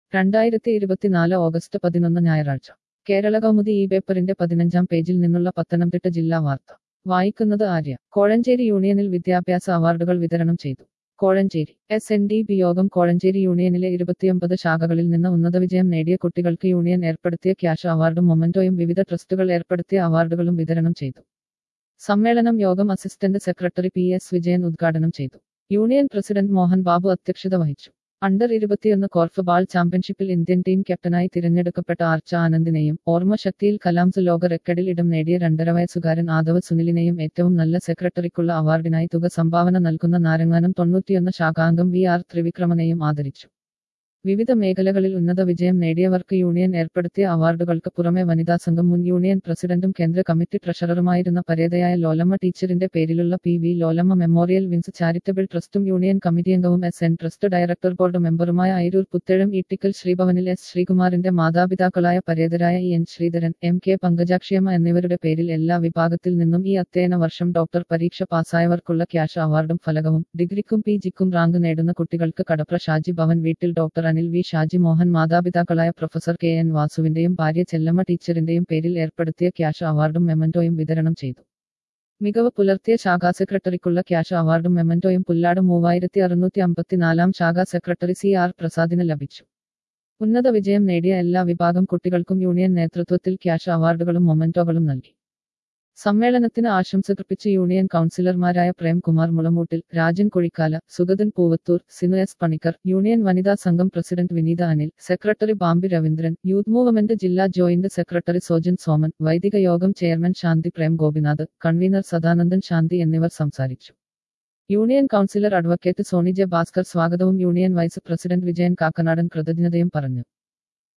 രണ്ടായിരത്തി ഇരുപത്തിനാല് ഓഗസ്റ്റ് പതിനൊന്ന് ഞായറാഴ്ച കേരള കൗമുദി ഈ പേപ്പറിന്റെ പതിനഞ്ചാം പേജിൽ നിന്നുള്ള പത്തനംതിട്ട ജില്ലാ വാർത്ത വായിക്കുന്നത് ആര്യ കോഴഞ്ചേരി യൂണിയനിൽ വിദ്യാഭ്യാസ അവാർഡുകൾ വിതരണം ചെയ്തു Kozhencherry S N D P യോഗം കോഴഞ്ചേരി യൂണിയനിലെ ഇരുപത്തിയൊമ്പത് ശാഖകളിൽ നിന്ന് ഉന്നത വിജയം നേടിയ കുട്ടികൾക്ക് യൂണിയൻ ഏർപ്പെടുത്തിയ ക്യാഷ് അവാർഡും മൊമന്റോയും വിവിധ ട്രസ്റ്റുകൾ ഏർപ്പെടുത്തിയ അവാർഡുകളും വിതരണം ചെയ്തു സമ്മേളനം യോഗം assistant secretary P S Vijayan ഉദ്ഘാടനം ചെയ്തു യൂണിയൻ പ്രസിഡന്റ് മോഹൻ ബാബു അധ്യക്ഷത വഹിച്ചു അണ്ടർ ഇരുപത്തിയൊന്ന് കോർഫ് ബാൾ ചാമ്പ്യൻഷിപ്പിൽ ഇന്ത്യൻ ടീം ക്യാപ്റ്റനായി തിരഞ്ഞെടുക്കപ്പെട്ട ആർച്ച ആനന്ദിനെയും ഓർമ്മശക്തിയിൽ കലാംസ് ലോക റെക്കഡിൽ ഇടം നേടിയ രണ്ടര വയസ്സുകാരൻ ആദവ് സുനിലിനെയും ഏറ്റവും നല്ല സെക്രട്ടറിക്കുള്ള അവാർഡിനായി തുക സംഭാവന നൽകുന്ന നാരങ്ങാനം തൊണ്ണൂറ്റിയൊന്ന് ശാഖാംഗം വി ആർ ത്രിവിക്രമനെയും ആദരിച്ചു വിവിധ മേഖലകളിൽ ഉന്നത വിജയം നേടിയവർക്ക് യൂണിയൻ ഏർപ്പെടുത്തിയ അവാർഡുകൾക്ക് പുറമെ വനിതാ സംഘം മുൻ യൂണിയൻ പ്രസിഡന്റും കേന്ദ്ര കമ്മിറ്റി ട്രഷററുമായിരുന്ന പരേതയായ ലോലമ്മ ടീച്ചറിന്റെ പേരിലുള്ള പി വി ലോലമ്മ മെമ്മോറിയൽ വിൻസ് ചാരിറ്റബിൾ ട്രസ്റ്റും യൂണിയൻ കമ്മിറ്റി അംഗവും S N trust director board മെമ്പറുമായ അയിരൂർ പുത്തേഴം ഈട്ടിക്കൽ ശ്രീഭവനിൽ എസ് ശ്രീകുമാറിന്റെ മാതാപിതാക്കളായ പരേതരായ E N Sreedharan M K Pankajakshiyamma എന്നിവരുടെ പേരിൽ എല്ലാ വിഭാഗത്തിൽ നിന്നും ഈ അധ്യയന വർഷം ഡോക്ടർ പരീക്ഷ പാസ്സായവർക്കുള്ള ക്യാഷ് അവാർഡും ഫലകവും ഡിഗ്രിക്കും പി ജിക്കും റാങ്ക് നേടുന്ന കുട്ടികൾക്ക് കടപ്ര ഷാജി ഭവൻ വീട്ടിൽ ഡോക്ടർ അനിൽ വി ഷാജി മോഹൻ മാതാപിതാക്കളായ പ്രൊഫസർ കെ എൻ വാസുവിന്റെയും ഭാര്യ ചെല്ലമ്മ ടീച്ചറിന്റെയും പേരിൽ ഏർപ്പെടുത്തിയ ക്യാഷ് അവാർഡും മെമന്റോയും വിതരണം ചെയ്തു മികവ് പുലർത്തിയ ശാഖാ സെക്രട്ടറിക്കുള്ള ക്യാഷ് അവാർഡും മെമന്റോയും പുല്ലാട് മൂവായിരത്തി അറുന്നൂറ്റി അമ്പത്തിനാലാം ശാഖാ സെക്രട്ടറി സി ആർ പ്രസാദിന് ലഭിച്ചു ഉന്നത വിജയം നേടിയ എല്ലാ വിഭാഗം കുട്ടികൾക്കും യൂണിയൻ നേതൃത്വത്തിൽ ക്യാഷ് അവാർഡുകളും മൊമന്റോകളും നൽകി സമ്മേളനത്തിന് ആശംസകർപ്പിച്ച് യൂണിയൻ കൗൺസിലർമാരായ പ്രേംകുമാർ മുളമൂട്ടിൽ രാജൻ കുഴിക്കാല സുഗതൻ പൂവത്തൂർ സിനു എസ് പണിക്കർ യൂണിയൻ വനിതാ സംഘം president Vineetha Anil secretary Bambi Raveendran youth movement ജില്ലാ ജോയിന്റ് സെക്രട്ടറി സോജൻ സോമൻ വൈദിക യോഗം ചെയർമാൻ ശാന്തി പ്രേം ഗോപിനാഥ് കൺവീനർ സദാനന്ദൻ ശാന്തി എന്നിവർ സംസാരിച്ചു union councillor advocate Soni J Bhaskar സ്വാഗതവും union vice president Vijayan Kakkanadan കൃതജ്ഞതയും പറഞ്ഞു